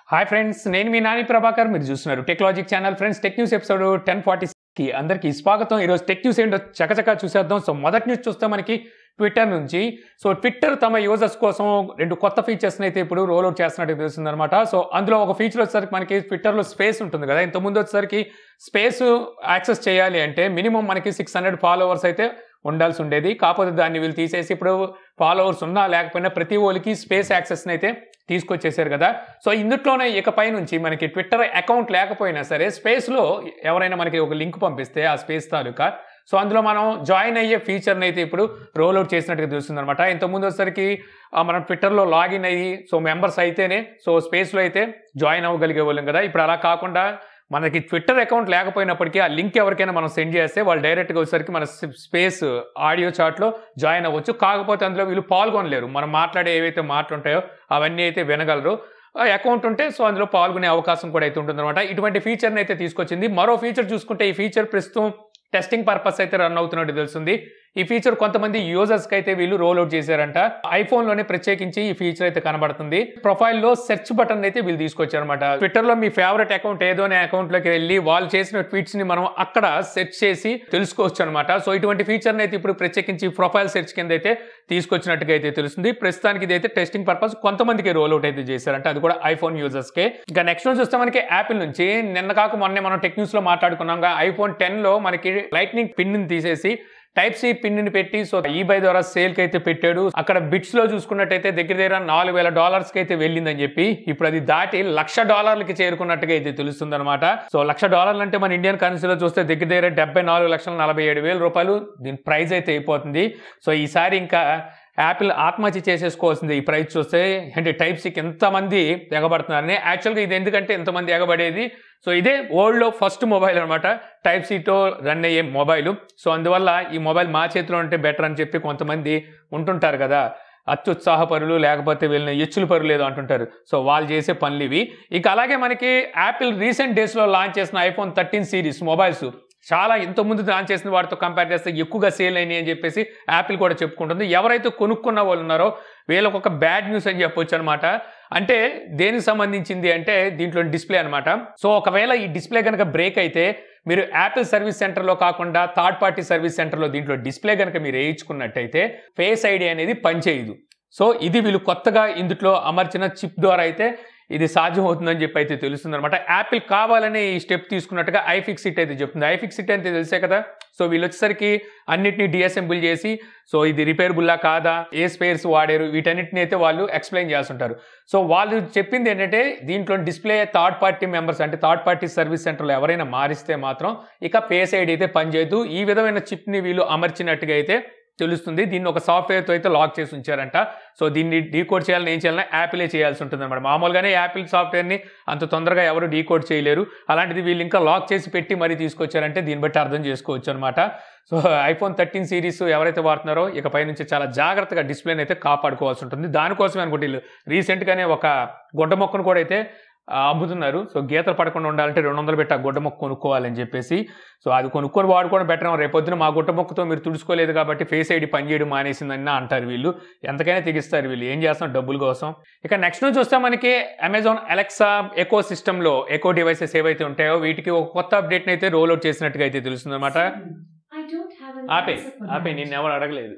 Hi friends నేను మీ నాని ప్రభాకర్ మీరు చూస్తున్నారు Technologic channel friends tech news episode ten forty కి అందరికీ స్వాగతం ఈరోజు టెక్ న్యూస్ ఏంటో చకచకా చూసేద్దాం సో మొదటి న్యూస్ చూస్తే మనకి ట్విట్టర్ నుంచి సో ట్విట్టర్ తమ యూజర్స్ కోసం రెండు కొత్త ఫీచర్స్ని అయితే ఇప్పుడు రోల్ అవుట్ చేస్తున్నట్టు తెలుస్తుంది అనమాట సో అందులో ఒక ఫీచర్ వచ్చేసరికి మనకి ట్విట్టర్లో స్పేస్ ఉంటుంది కదా ఇంతకుముందు వచ్చేసరికి స్పేస్ యాక్సెస్ చేయాలి అంటే మినిమం మనకి సిక్స్ హండ్రెడ్ ఫాలోవర్స్ అయితే ఉండాల్సి ఉండేది కాకపోతే దాన్ని వీళ్ళు తీసేసి ఇప్పుడు ఫాలోవర్స్ ఉన్నా లేకపోయినా ప్రతి ఓలికి స్పేస్ యాక్సెస్ని అయితే తీసుకొచ్చేసారు కదా సో ఇందుట్లోనే ఇకపై నుంచి మనకి ట్విట్టర్ అకౌంట్ లేకపోయినా సరే స్పేస్లో ఎవరైనా మనకి ఒక లింక్ పంపిస్తే ఆ స్పేస్ తాలూకా సో అందులో మనం జాయిన్ అయ్యే ఫీచర్ని అయితే ఇప్పుడు రోల్ అవుట్ చేసినట్టుగా తెలుస్తుంది అనమాట ఇంతకుముందు వచ్చేసరికి ఆ, మనం ట్విట్టర్లో లాగిన్ అయ్యి సో మెంబర్స్ అయితేనే సో స్పేస్లో అయితే జాయిన్ అవ్వగలిగే వాళ్ళం కదా ఇప్పుడు అలా కాకుండా మనకి ట్విట్టర్ అకౌంట్ లేకపోయినప్పటికీ ఆ లింక్ ఎవరికైనా మనం సెండ్ చేస్తే వాళ్ళు డైరెక్ట్గా వచ్చేసరికి మన స్పేస్ ఆడియో చాట్లో జాయిన్ అవ్వచ్చు కాకపోతే అందులో వీళ్ళు పాల్గొనలేరు మనం మాట్లాడే ఏవైతే మాటలు ఉంటాయో అవన్నీ అయితే వినగలరు అకౌంట్ ఉంటే సో అందులో పాల్గొనే అవకాశం కూడా అయితే ఉంటుందన్నమాట ఇటువంటి ఫీచర్ని అయితే తీసుకొచ్చింది మరో ఫీచర్ చూసుకుంటే ఈ ఫీచర్ ప్రస్తుతం టెస్టింగ్ పర్పస్ అయితే రన్ అవుతున్నట్టు తెలుస్తుంది ఈ ఫీచర్ కొంతమంది యూజర్స్కి అయితే వీళ్ళు రోల్ అవుట్ చేశారంట ఐఫోన్లోనే ప్రత్యేకించి ఈ ఫీచర్ అయితే కనబడుతుంది ప్రొఫైల్లో సెర్చ్ బటన్ అయితే వీళ్ళు తీసుకొచ్చారనమాట ట్విట్టర్లో మీ ఫేవరెట్ అకౌంట్ ఏదో అనే అకౌంట్లోకి వెళ్ళి వాళ్ళు చేసిన ట్వీట్స్ని మనం అక్కడ సెర్చ్ చేసి తెలుసుకోవచ్చు అనమాట సో ఇటువంటి ఫీచర్ని అయితే ఇప్పుడు ప్రత్యేకించి ప్రొఫైల్ సెర్చ్ కింద అయితే తీసుకొచ్చినట్టుగా అయితే తెలుస్తుంది ప్రస్తుతానికి ఇది అయితే టెస్టింగ్ పర్పస్ కొంతమందికి రోల్ అవుట్ అయితే చేశారంట అది కూడా ఐఫోన్ యూజర్స్కే ఇంకా నెక్స్ట్ చూస్తే మనకి యాపిల్ నుంచి నిన్న కాక మొన్నే మనం టెక్ న్యూస్ లో మాట్లాడుకున్నాం ఐఫోన్ టెన్ లో మనకి లైట్నింగ్ పిన్ ని తీసేసి టైప్ సి పిన్ ని పెట్టి సో ఈబై ద్వారా సేల్ కి అయితే పెట్టాడు అక్కడ బిట్స్ లో చూసుకున్నట్టయితే దగ్గర దగ్గర నాలుగు వేల డాలర్స్ కి అయితే వెళ్ళిందని చెప్పి ఇప్పుడు అది దాటి లక్ష డాలర్లకి చేరుకున్నట్టుగా అయితే తెలుస్తుంది అనమాట సో లక్ష డాలర్లు అంటే మన ఇండియన్ కరెన్సీలో చూస్తే దగ్గర దగ్గర డెబ్బై నాలుగు లక్షల నలభై ఏడు వేల రూపాయలు దీని ప్రైస్ అయితే అయిపోతుంది సో ఈసారి ఇంకా యాపిల్ ఆత్మహత్య చేసేసుకోవాల్సింది ఈ ప్రైస్ చూస్తే అంటే టైప్ సికి ఎంతమంది ఎగబడుతున్నారని యాక్చువల్గా ఇది ఎందుకంటే ఎంతమంది ఎగబడేది సో ఇదే వరల్డ్లో ఫస్ట్ మొబైల్ అనమాట టైప్ సితో రన్ అయ్యే మొబైల్ సో అందువల్ల ఈ మొబైల్ మా చేతిలో ఉంటే బెటర్ అని చెప్పి కొంతమంది ఉంటుంటారు కదా అత్యుత్సాహపరులు లేకపోతే వీళ్ళని ఎచ్చులు పరులు ఏదో అంటుంటారు సో వాళ్ళు చేసే పనులు ఇవి ఇక అలాగే మనకి యాపిల్ రీసెంట్ డేస్లో లాంచ్ చేసిన ఐఫోన్ థర్టీన్ సిరీస్ మొబైల్స్ చాలా ఇంతకుముందు లాంచ్ చేసిన వాటితో కంపేర్ చేస్తే ఎక్కువగా సేల్ అయినాయి అని చెప్పేసి యాపిల్ కూడా చెప్పుకుంటుంది ఎవరైతే కొనుక్కున్న వాళ్ళు ఉన్నారో వీళ్ళకి ఒక బ్యాడ్ న్యూస్ అని చెప్పొచ్చు అనమాట అంటే దేనికి సంబంధించింది అంటే దీంట్లో డిస్ప్లే అనమాట సో ఒకవేళ ఈ డిస్ప్లే కనుక బ్రేక్ అయితే మీరు యాపిల్ సర్వీస్ సెంటర్లో కాకుండా థర్డ్ పార్టీ సర్వీస్ సెంటర్లో దీంట్లో డిస్ప్లే కనుక మీరు వేయించుకున్నట్టయితే ఫేస్ ఐడి అనేది పనిచేయదు సో ఇది వీళ్ళు కొత్తగా ఇందులో అమర్చిన చిప్ ద్వారా అయితే ఇది సాధ్యం అవుతుందని చెప్పి అయితే తెలుస్తుంది అనమాట యాపిల్ కావాలనే ఈ స్టెప్ తీసుకున్నట్టుగా ఐఫిక్స్ ఇట్ అయితే చెప్తుంది ఐఫిక్స్ ఇట్ అయితే తెలిసే కదా సో వీళ్ళు వచ్చేసరికి అన్నిటినీ డిఅసెంబుల్ చేసి సో ఇది రిపేరబుల్లా కాదా ఏ స్పేర్స్ వాడారు వీటన్నిటిని అయితే వాళ్ళు ఎక్స్ప్లెయిన్ చేస్తుంటారు సో వాళ్ళు చెప్పింది ఏంటంటే దీంట్లో డిస్ప్లే థర్డ్ పార్టీ మెంబర్స్ అంటే థర్డ్ పార్టీ సర్వీస్ సెంటర్లో ఎవరైనా మారిస్తే మాత్రం ఇక ఫేస్ ఐడి అయితే పనిచేయదు ఈ విధమైన చిప్ని వీళ్ళు అమర్చినట్టుగా అయితే తెలుస్తుంది దీన్ని ఒక సాఫ్ట్వేర్తో అయితే లాక్ చేసి ఉంచారంట సో దీన్ని డీకోడ్ చేయాలని ఏం చేయాలన్నా యాపిలే చేయాల్సి ఉంటుంది అనమాట మామూలుగానే యాపిల్ సాఫ్ట్వేర్ని అంత తొందరగా ఎవరు డీకోడ్ చేయలేరు అలాంటిది వీళ్ళు ఇంకా లాక్ చేసి పెట్టి మరీ తీసుకొచ్చారంటే దీన్ని బట్టి అర్థం చేసుకోవచ్చు అనమాట సో ఐఫోన్ థర్టీన్ సిరీస్ ఎవరైతే వాడుతున్నారో ఇకపై నుంచి చాలా జాగ్రత్తగా డిస్ప్లేని అయితే కాపాడుకోవాల్సి ఉంటుంది దానికోసమే అనుకుంటే వీళ్ళు రీసెంట్గానే ఒక గుడ్డ మొక్కను కూడా అయితే ఆ, అమ్ముతున్నారు సో గీతలు పడకుండా ఉండాలంటే రెండు వందలు పెట్టి ఆ గుడ్డ మొక్క కొనుక్కోవాలని చెప్పేసి సో అది కొనుక్కొని వాడుకోవడం బెటర్ రేపొద్దున మా గుడ్డ మొక్కతో మీరు తుడుచుకోలేదు కాబట్టి ఫేస్ ఐడి పనిచేయడం మానేసిందని అంటారు వీళ్ళు ఎంతకైనా తెగిస్తారు వీళ్ళు ఏం చేస్తాం డబ్బుల కోసం ఇక నెక్స్ట్ నుంచి చూస్తే మనకి అమెజాన్ అలెక్సా ఎకో సిస్టంలో ఎకో డివైసెస్ ఏవైతే ఉంటాయో వీటికి ఒక కొత్త అప్డేట్ని అయితే రోల్ అవుట్ చేసినట్టుగా అయితే తెలుస్తుంది అనమాట I don't have an ఆపే answer for ఆపే that. నిన్ను ఎవరు అడగలేదు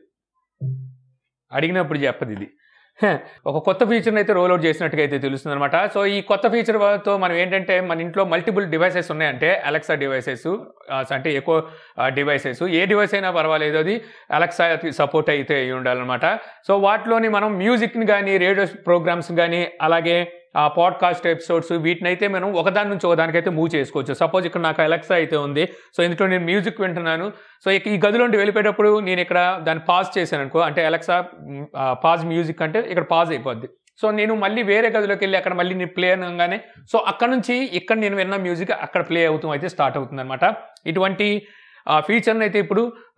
అడిగినప్పుడు చెప్పదు ఇది హ, ఒక కొత్త ఫీచర్ని అయితే రోల్ అవుట్ చేసినట్టుగా అయితే తెలుస్తుంది అనమాట సో ఈ కొత్త ఫీచర్తో మనం ఏంటంటే మన ఇంట్లో మల్టిపుల్ డివైసెస్ ఉన్నాయంటే అలెక్సా డివైసెస్ అంటే ఎక్కువ డివైసెస్ ఏ డివైస్ అయినా పర్వాలేదు అది అలెక్సా సపోర్ట్ అయితే అయి ఉండాలన్నమాట సో వాటిలోని మనం మ్యూజిక్ని కానీ రేడియో ప్రోగ్రామ్స్ కానీ అలాగే ఆ పాడ్కాస్ట్ ఎపిసోడ్స్ వీటిని అయితే మనం ఒకదాని నుంచి ఒకదానికైతే మూవ్ చేసుకోవచ్చు సపోజ్ ఇక్కడ నాకు అలెక్సా అయితే ఉంది సో ఇందులో నేను మ్యూజిక్ వింటున్నాను సో ఇక ఈ గదిలోండి వెళ్ళిపోయేటప్పుడు నేను ఇక్కడ దాన్ని పాజ్ చేశాను అనుకో అంటే అలెక్సా పాజ్ మ్యూజిక్ అంటే ఇక్కడ పాజ్ అయిపోద్ది సో నేను మళ్ళీ వేరే గదిలోకి వెళ్ళి అక్కడ మళ్ళీ నేను ప్లే అనగానే సో అక్కడ నుంచి ఇక్కడ నేను విన్న మ్యూజిక్ అక్కడ ప్లే అవుతూ అయితే స్టార్ట్ అవుతుంది అనమాట ఇటువంటి ఫీచర్ని అయితే ఇప్పుడు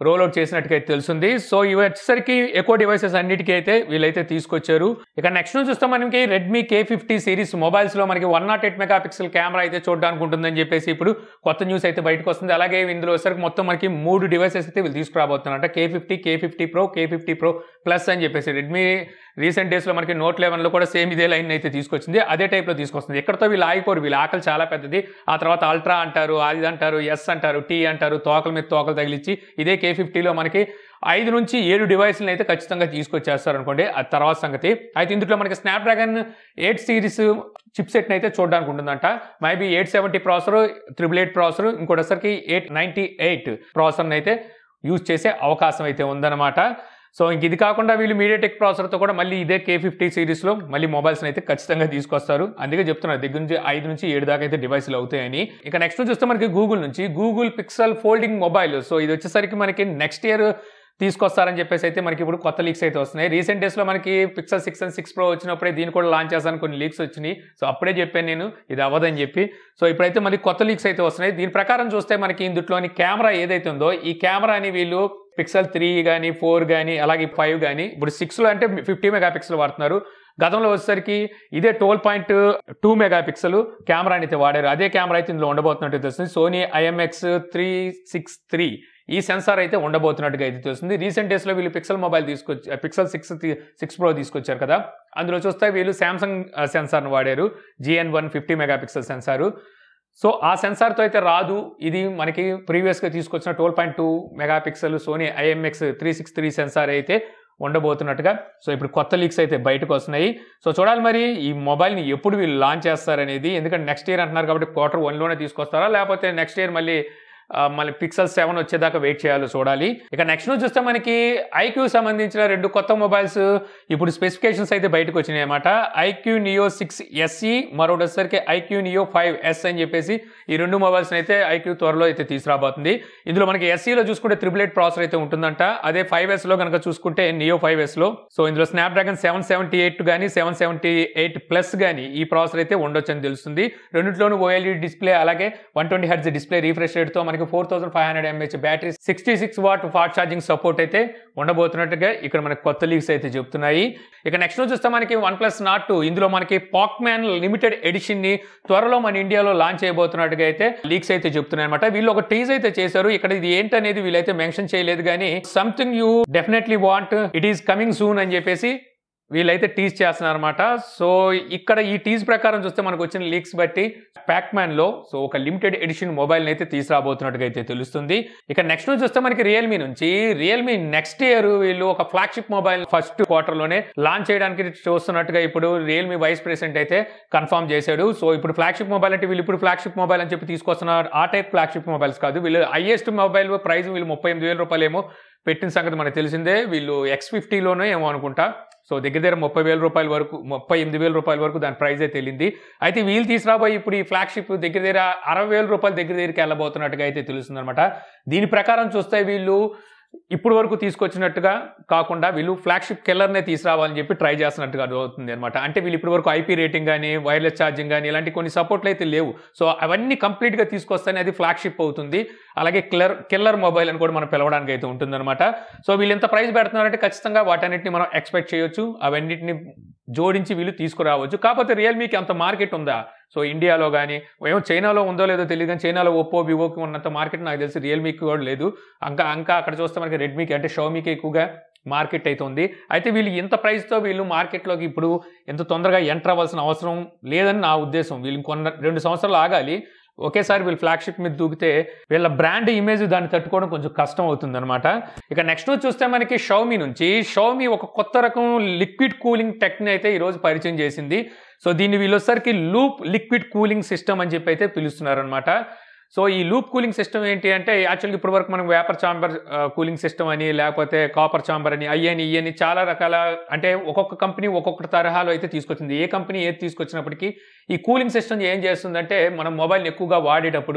రోల్ అవుట్ చేసినట్టుగా అయితే తెలుస్తుంది సో ఇవి వచ్చేసరికి ఎక్కువ డివైసెస్ అన్నిటికీ అయితే వీళ్ళైతే తీసుకొచ్చారు ఇక నెక్స్ట్ నుంచి చూస్తే మనకి Redmi K fifty series mobiles లో మనకి one nought eight megapixel camera అయితే చూడడానికి ఉంటుందని చెప్పేసి ఇప్పుడు కొత్త న్యూస్ అయితే బయటకు వస్తుంది అలాగే ఇందులో వచ్చేసరికి మొత్తం మనకి మూడు డివైసెస్ అయితే వీళ్ళు తీసుకురాబోతున్నారంట K fifty K fifty pro K fifty pro plus అని చెప్పేసి రెడ్మీ రీసెంట్ డేస్లో మనకి నోట్ లెవెన్లో కూడా సేమ్ ఇదే లైన్ అయితే తీసుకొచ్చింది అదే టైప్లో తీసుకొస్తుంది ఎక్కడితో వీళ్ళు ఆగిపోరు వీళ్ళ ఆకలి చాలా పెద్దది ఆ తర్వాత అల్ట్రా అంటారు అది అంటారు ఎస్ అంటారు టీ అంటారు తోకల మీద తోకలు తగిలిచ్చి ఇదే కే ఫిఫ్టీలో మనకి ఐదు నుంచి ఏడు డివైస్లను అయితే ఖచ్చితంగా తీసుకొచ్చేస్తారు అనుకోండి ఆ తర్వాత సంగతి అయితే ఇందులో మనకి స్నాప్డ్రాగన్ ఎయిట్ సిరీస్ చిప్ సెట్ని అయితే చూడడానికి ఉంటుందంట maybe eight seventy processor triple eight processor ఇంకోటిసరికి ఎయిట్ నైంటీ ఎయిట్ ప్రాసెసర్ని అయితే యూజ్ చేసే అవకాశం అయితే ఉందన్నమాట సో ఇంక ఇది కాకుండా వీళ్ళు మీడియాటెక్ ప్రాసెసర్తో కూడా మళ్ళీ ఇదే కే ఫిఫ్టీ సిరీస్లో మళ్ళీ మొబైల్స్ని అయితే ఖచ్చితంగా తీసుకొస్తారు అందుకే చెప్తున్నారు దగ్గర నుంచి ఐదు నుంచి ఏడు దాకా అయితే డివైస్లు అవుతాయని ఇక నెక్స్ట్ చూస్తే మనకి గూగుల్ నుంచి Google Pixel folding mobile so ఇది వచ్చేసరికి మనకి నెక్స్ట్ ఇయర్ తీసుకొస్తారని చెప్పేసి అయితే మనకి ఇప్పుడు కొత్త లీక్స్ అయితే వస్తున్నాయి రీసెంట్ డేస్లో మనకి Pixel six and six pro వచ్చినప్పుడే దీన్ని కూడా లాంచ్ చేస్తాను కొన్ని లీక్స్ వచ్చినాయి సో అప్పుడే చెప్పాను నేను ఇది అవ్వదని చెప్పి సో ఇప్పుడైతే మనకి కొత్త లీక్స్ అయితే వస్తున్నాయి దీని ప్రకారం చూస్తే మనకి ఇందులోని కెమెరా ఏదైతే ఉందో ఈ కెమెరాని వీళ్ళు పిక్సెల్ త్రీ కానీ ఫోర్ కానీ అలాగే ఫైవ్ కానీ ఇప్పుడు సిక్స్లో అంటే ఫిఫ్టీ మెగా పిక్సెల్ వాడుతున్నారు గతంలో వచ్చేసరికి ఇదే twelve point two megapixel కెమెరాని అయితే వాడారు అదే కెమెరా అయితే ఇందులో ఉండబోతున్నట్టు తెలుస్తుంది Sony IMX three six three ఈ సెన్సార్ అయితే ఉండబోతున్నట్టుగా అయితే తెలుస్తుంది రీసెంట్ డేస్లో వీళ్ళు పిక్సెల్ మొబైల్ తీసుకొచ్చి పిక్సెల్ సిక్స్ సిక్స్ ప్రో తీసుకొచ్చారు కదా అందులో చూస్తే వీళ్ళు శాంసంగ్ సెన్సార్ను వాడారు GN one fifty megapixel sensor so ఆ సెన్సార్తో అయితే రాదు ఇది మనకి ప్రీవియస్గా తీసుకొచ్చిన twelve point two megapixel Sony IMX three six three sensor అయితే ఉండబోతున్నట్టుగా సో ఇప్పుడు కొత్త లీక్స్ అయితే బయటకు వస్తున్నాయి సో చూడాలి మరి ఈ మొబైల్ని ఎప్పుడు వీళ్ళు లాంచ్ చేస్తారనేది ఎందుకంటే నెక్స్ట్ ఇయర్ అంటున్నారు కాబట్టి క్వార్టర్ వన్లోనే తీసుకొస్తారా లేకపోతే నెక్స్ట్ ఇయర్ మళ్ళీ ఆ, మళ్ళీ పిక్సెల్ సెవెన్ వచ్చేదాకా వెయిట్ చేయాలో చూడాలి ఇక నెక్స్ట్ నుంచి చూస్తే మనకి ఐక్యూ సంబంధించిన రెండు కొత్త మొబైల్స్ ఇప్పుడు స్పెసిఫికేషన్స్ అయితే బయటకు వచ్చినాయి అనమాట ఐక్యూ నియో సిక్స్ ఎస్ఈ మరొకటి వచ్చేసరికి ఐక్యూ నియో ఫైవ్ ఎస్ అని చెప్పేసి ఈ రెండు మొబైల్స్ అయితే ఐక్యూ త్వరలో అయితే తీసుకురాబోతుంది ఇందులో మనకి ఎస్ఈలో చూసుకుంటే త్రిబుల్ ఎయిట్ ప్రాసెసర్ అయితే ఉంటుందంట అదే ఫైవ్ ఎస్లో కనుక చూసుకుంటే నియో ఫైవ్ ఎస్లో సో ఇందులో స్నాప్డ్రాగన్ సెవెన్ సెవెంటీ ఎయిట్ కానీ సెవెన్ సెవెంటీ ఎయిట్ ప్లస్ కానీ ఈ ప్రాసెసర్ అయితే ఉండొచ్చు అని తెలుస్తుంది రెండిట్లోనూ ఓఎల్ఈ డిస్ప్లే అలాగే one twenty hertz display refresh రేట్తో మనకి four thousand five hundred mAh battery sixty six watt fast charging support అయితే ఉండబోతున్నట్టుగా ఇక్కడ మనకి కొత్త లీక్స్ అయితే చెప్తున్నాయి ఇక నెక్స్ట్ చూస్తే మనకి వన్ ప్లస్ నాట్ టూ ఇందులో మనకి పాక్మ్యాన్ లిమిటెడ్ ఎడిషన్ ని త్వరలో మన ఇండియాలో లాంచ్ చేయబోతున్నట్టుగా అయితే లీక్స్ అయితే చెప్తున్నాయి అనమాట వీళ్ళు ఒక టీజ్ అయితే చేశారు ఇక్కడ ఇది ఏంటనేది వీళ్ళైతే మెన్షన్ చేయలేదు కానీ something you definitely want it is coming soon అని చెప్పేసి వీళ్ళైతే టీజ్ చేస్తున్నారు అనమాట సో ఇక్కడ ఈ టీజ్ ప్రకారం చూస్తే మనకు వచ్చిన లీక్స్ బట్టి ప్యాక్మ్యాన్ లో సో ఒక లిమిటెడ్ ఎడిషన్ మొబైల్ అయితే తీసుకురాబోతున్నట్టుగా అయితే తెలుస్తుంది ఇక నెక్స్ట్ నుంచి చూస్తే మనకి రియల్మీ నుంచి రియల్మీ నెక్స్ట్ ఇయర్ వీళ్ళు ఒక ఫ్లాగ్షిప్ మొబైల్ ఫస్ట్ క్వార్టర్ లోనే లాంచ్ చేయడానికి చూస్తున్నట్టుగా ఇప్పుడు రియల్మీ వైస్ ప్రెసిడెంట్ అయితే కన్ఫర్మ్ చేశాడు సో ఇప్పుడు ఫ్లాగ్షిప్ మొబైల్ అంటే వీళ్ళు ఇప్పుడు ఫ్లాగ్షిప్ మొబైల్ అని చెప్పి తీసుకొస్తున్నారు ఆ టైప్ ఫ్లాగ్షిప్ మొబైల్స్ కాదు వీళ్ళు హైయెస్ట్ మొబైల్ ప్రైస్ వీళ్ళు ముప్పై ఎనిమిది వేల రూపాయలు ఏమో పెట్టిన సంగతి మనకు తెలిసిందే వీళ్ళు ఎక్స్ ఫిఫ్టీలోనే ఏమో అనుకుంటా సో దగ్గర దగ్గర ముప్పై వేల రూపాయల వరకు ముప్పై ఎనిమిది వేల రూపాయల వరకు దాని ప్రైస్ అయితే వెళ్ళింది అయితే వీళ్ళు తీసుకురాబోయి ఇప్పుడు ఈ ఫ్లాగ్షిప్ దగ్గర దగ్గర అరవై వేల రూపాయల దగ్గర దగ్గరికి వెళ్ళబోతున్నట్టుగా అయితే తెలుస్తుంది అనమాట దీని ప్రకారం చూస్తే వీళ్ళు ఇప్పుడు వరకు తీసుకొచ్చినట్టుగా కాకుండా వీళ్ళు ఫ్లాగ్షిప్ కిల్లర్నే తీసుకురావాలని చెప్పి ట్రై చేస్తున్నట్టుగా అవుతుంది అనమాట అంటే వీళ్ళు ఇప్పటి వరకు ఐపీ రేటింగ్ కానీ వైర్లెస్ ఛార్జింగ్ కానీ ఇలాంటి కొన్ని సపోర్ట్లు అయితే లేవు సో అవన్నీ కంప్లీట్గా తీసుకొస్తేనే అది ఫ్లాగ్షిప్ అవుతుంది అలాగే కిల్లర్ కిల్లర్ మొబైల్ అని కూడా మనం పిలవడానికి అయితే ఉంటుందన్నమాట సో వీళ్ళు ఎంత ప్రైస్ పెడుతున్నారంటే ఖచ్చితంగా వాటన్నిటిని మనం ఎక్స్పెక్ట్ చేయొచ్చు అవన్నిటిని జోడించి వీళ్ళు తీసుకురావచ్చు కాకపోతే రియల్మీకి అంత మార్కెట్ ఉందా సో ఇండియాలో కానీ ఏమో చైనాలో ఉందో లేదో తెలియదు కానీ చైనాలో ఒప్పో వివోకి ఉన్నంత మార్కెట్ నాకు తెలిసి రియల్మీకి కూడా లేదు ఇంకా ఇంకా అక్కడ చూస్తే మనకి రెడ్మీకి అంటే షోమీకి ఎక్కువగా మార్కెట్ అయితే ఉంది అయితే వీళ్ళు ఇంత ప్రైస్తో వీళ్ళు మార్కెట్లోకి ఇప్పుడు ఎంత తొందరగా ఎంటర్ అవ్వాల్సిన అవసరం లేదని నా ఉద్దేశం వీళ్ళు కొన్న రెండు సంవత్సరాలు ఆగాలి ఒకేసారి వీళ్ళు ఫ్లాగ్షిప్ మీద దూకితే వీళ్ళ బ్రాండ్ ఇమేజ్ దాన్ని తట్టుకోవడం కొంచెం కష్టం అవుతుంది అనమాట ఇక నెక్స్ట్ చూస్తే మనకి షౌమీ నుంచి షౌమీ ఒక కొత్త రకం లిక్విడ్ కూలింగ్ టెక్ని అయితే ఈరోజు పరిచయం చేసింది సో దీన్ని వీళ్ళొసరికి లూప్ లిక్విడ్ కూలింగ్ సిస్టమ్ అని చెప్పి అయితే పిలుస్తున్నారనమాట సో ఈ లూప్ కూలింగ్ సిస్టమ్ ఏంటి అంటే యాక్చువల్గా ఇప్పటి వరకు మనం వేపర్ చాంబర్ కూలింగ్ సిస్టమ్ అని లేకపోతే కాపర్ చాంబర్ అని అయ్యని ఇయ్యని చాలా రకాల అంటే ఒక్కొక్క కంపెనీ ఒక్కొక్క తరహాలో అయితే తీసుకొచ్చింది ఏ కంపెనీ ఏది తీసుకొచ్చినప్పటికీ ఈ కూలింగ్ సిస్టమ్ ఏం చేస్తుందంటే మనం మొబైల్ని ఎక్కువగా వాడేటప్పుడు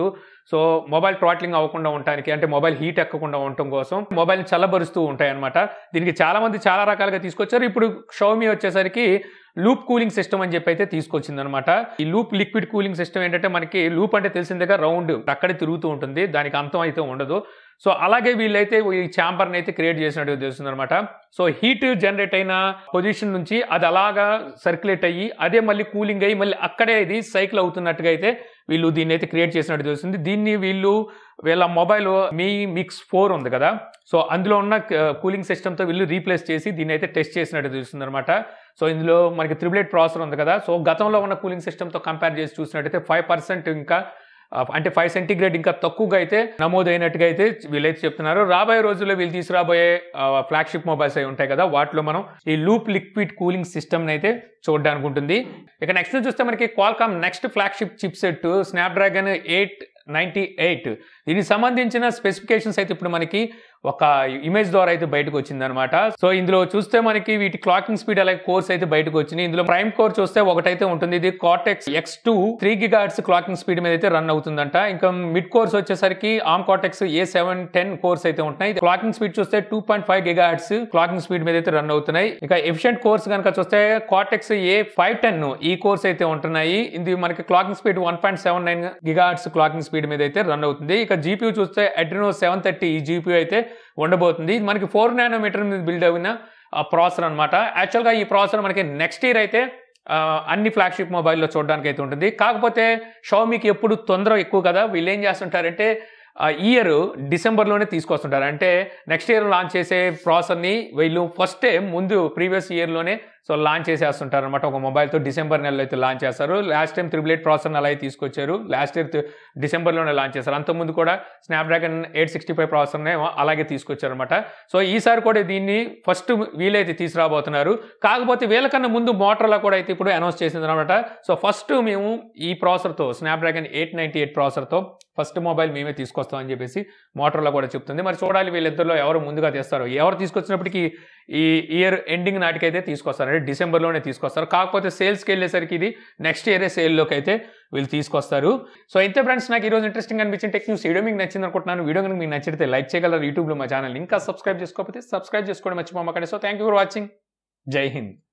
సో మొబైల్ థ్రాట్లింగ్ అవ్వకుండా ఉండటానికి అంటే మొబైల్ హీట్ ఎక్కకుండా ఉండటం కోసం మొబైల్ చల్లబరుస్తూ ఉంటాయి అనమాట దీనికి చాలా మంది చాలా రకాలుగా తీసుకొచ్చారు ఇప్పుడు షౌమి వచ్చేసరికి లూప్ కూలింగ్ సిస్టమ్ అని చెప్పి అయితే తీసుకొచ్చింది అనమాట ఈ లూప్ లిక్విడ్ కూలింగ్ సిస్టమ్ ఏంటంటే మనకి లూప్ అంటే తెలిసిందిగా రౌండ్ అక్కడే తిరుగుతూ ఉంటుంది దానికి అంతం అయితే ఉండదు సో అలాగే వీళ్ళైతే ఈ ఛాంబర్ని అయితే క్రియేట్ చేసినట్టు తెలుస్తుంది అనమాట సో హీట్ జనరేట్ అయిన పొజిషన్ నుంచి అది అలాగా సర్క్యులేట్ అయ్యి అదే మళ్ళీ కూలింగ్ అయ్యి మళ్ళీ అక్కడే ఇది సైకిల్ అవుతున్నట్టుగా అయితే వీళ్ళు దీన్ని అయితే క్రియేట్ చేసినట్టు తెలుస్తుంది దీన్ని వీళ్ళు వీళ్ళ మొబైల్ మీ మిక్స్ ఫోర్ ఉంది కదా సో అందులో ఉన్న కూలింగ్ సిస్టమ్తో వీళ్ళు రీప్లేస్ చేసి దీన్ని అయితే టెస్ట్ చేసినట్టు తెలుస్తుంది అనమాట సో ఇందులో మనకి త్రిబులేట్ ప్రాసెసర్ ఉంది కదా సో గతంలో ఉన్న కూలింగ్ సిస్టమ్తో కంపేర్ చేసి చూసినట్టయితే ఫైవ్ పర్సెంట్ ఇంకా ఆ, అంటే ఫైవ్ సెంటిగ్రేడ్ ఇంకా తక్కువగా అయితే నమోదైనట్టుగా అయితే వీళ్ళైతే చెప్తున్నారు రాబోయే రోజుల్లో వీళ్ళు తీసుకురాబోయే ఫ్లాగ్షిప్ మొబైల్స్ అయి ఉంటాయి కదా వాటిలో మనం ఈ లూప్ లిక్విడ్ కూలింగ్ సిస్టమ్ అయితే చూడడానికి ఉంటుంది ఇక నెక్స్ట్ చూస్తే మనకి Qualcomm next flagship chipset Snapdragon eight ninety eight దీనికి సంబంధించిన స్పెసిఫికేషన్స్ అయితే ఇప్పుడు మనకి ఒక ఇమేజ్ ద్వారా అయితే బయటకు వచ్చిందనమాట సో ఇందులో చూస్తే మనకి వీటి క్లాకింగ్ స్పీడ్ అలాగే కోర్స్ అయితే బయటకు వచ్చినాయి ఇందులో ప్రైమ్ కోర్ చూస్తే ఒకటైతే ఉంటుంది ఇది Cortex X two three gigahertz clocking speed మీద అయితే రన్ అవుతుందంట ఇంకా మిడ్ కోర్స్ వచ్చేసరికి Arm Cortex A seven ten cores అయితే ఉంటున్నాయి క్లాకింగ్ స్పీడ్ చూస్తే two point five gigahertz clocking speed మీద అయితే రన్ అవుతున్నాయి ఇక ఎఫిషియెంట్ కోర్స్ కనుక చూస్తే కార్టెక్స్ ఏ ఫైవ్ టెన్ ఈ కోర్స్ అయితే ఉంటున్నాయి ఇది మనకి clocking speed one point seven nine gigahertz clocking speed మీద అయితే రన్ అవుతుంది ఇక జీపీ చూస్తే అడ్రినో సెవెన్ థర్టీ ఈ జీపీ అయితే ఉండబోతుంది ఇది మనకి ఫోర్ నానోమీటర్ మీద బిల్డ్ అయిన ప్రాసెసర్ అనమాట యాక్చువల్గా ఈ ప్రాసెసర్ మనకి నెక్స్ట్ ఇయర్ అయితే ఆ, అన్ని ఫ్లాగ్షిప్ మొబైల్లో చూడడానికి అయితే ఉంటుంది కాకపోతే షామీకి ఎప్పుడు తొందర ఎక్కువ కదా వీళ్ళు ఏం చేస్తుంటారంటే ఇయర్ డిసెంబర్లోనే తీసుకొస్తుంటారు అంటే నెక్స్ట్ ఇయర్ లాంచ్ చేసే ప్రాసెసర్ని వీళ్ళు ఫస్టే ముందు ప్రీవియస్ ఇయర్లోనే సో లాంచ్ చేసేస్తుంటారు అనమాట ఒక మొబైల్తో డిసెంబర్ నెలలో అయితే లాంచ్ చేస్తారు last time triple eight processor అలా అయితే తీసుకొచ్చారు లాస్ట్ ఇయర్ డిసెంబర్లోనే లాంచ్ చేస్తారు అంతకుముందు కూడా స్నాప్డ్రాగన్ ఎయిట్ సిక్స్టీ ఫైవ్ ప్రాసెసర్నే అలాగే తీసుకొచ్చారు అనమాట సో ఈసారి కూడా దీన్ని ఫస్ట్ వీలైతే తీసుకురాబోతున్నారు కాకపోతే వీళ్ళకన్నా ముందు మోటార్లో కూడా అయితే ఇప్పుడు అనౌన్స్ చేసింది అనమాట సో ఫస్ట్ మేము ఈ ప్రాసెసర్తో స్నాప్డ్రాగన్ ఎయిట్ నైంటీ ఎయిట్ ప్రాసెసర్తో ఫస్ట్ మొబైల్ మేమే తీసుకొస్తామని చెప్పేసి మోటార్లో కూడా చెప్తుంది మరి చూడాలి వీళ్ళిద్దరిలో ఎవరు ముందుగా తెస్తారు ఎవరు తీసుకొచ్చినప్పటికీ ఈ ఇయర్ ఎండింగ్ నాటికైతే తీసుకొస్తారు అంటే డిసెంబర్లోనే తీసుకొస్తారు కాకపోతే సేల్స్కి వెళ్ళేసరికి ఇది నెక్స్ట్ ఇయరే సేల్లోకి అయితే వీళ్ళు తీసుకొస్తారు సో ఇంతే ఫ్రెండ్స్ నాకు ఈరోజు ఇంట్రెస్టింగ్ అనిపించిన టెక్ న్యూస్ వీడియో మీకు నచ్చింది అనుకుంటున్నాను వీడియో కనుక మీకు నచ్చితే లైక్ చేయగలరు యూట్యూబ్లో మా ఛానల్ ఇంకా సబ్స్క్రైబ్ చేసుకోకపోతే సబ్స్క్రైబ్ చేసుకోవడం మర్చిపోమాకండి so thank you for watching జై హింద్